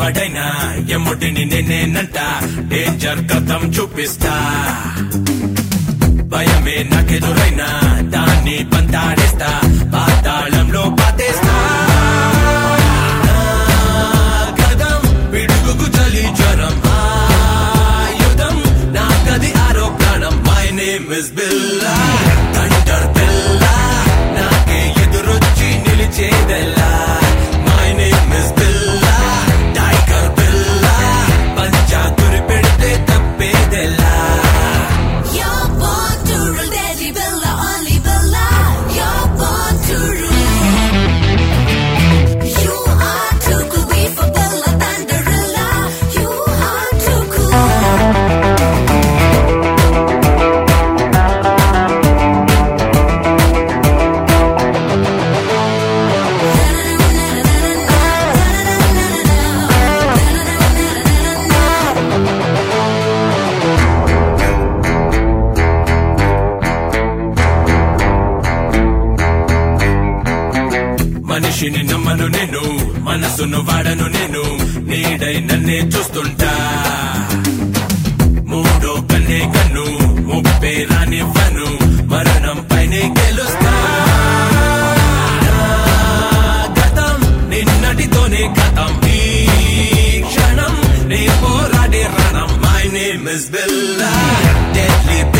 వాడైనా ఎమ్ముడిని నేనేనంట డేంజర్ కథం చూపిస్తా భయమే నాకెదురైనా దాన్ని పంతాడేస్తా పాతాళంలో పాతేస్తా కదం పిడుగుకు చలి జ్వరం ఆయుధం నాకది ఆరో ప్రాణం my name is Billa thunder Billa నాకే ఎదురొచ్చి నిలిచేదెల్లా my name is Billa tiger Billa పంచా గురి పెడితే తప్పేదెల్లా You're born to rule, deadly Bella, only Bella. You're born to rule. You are too cool, we for Bella, Thunderella. You are too cool. మనిషిని నమ్మను నేను మనసును వాడను నేను నీడై నన్నే చూస్తుంటా మూడో కన్నే కన్ను ముప్పే రానివ్వను మరణం పైనే గెలుస్తా గతం నిన్నటితోనే గతం ఈ క్షణం నే పోరాడే రణం my name is Billa deadly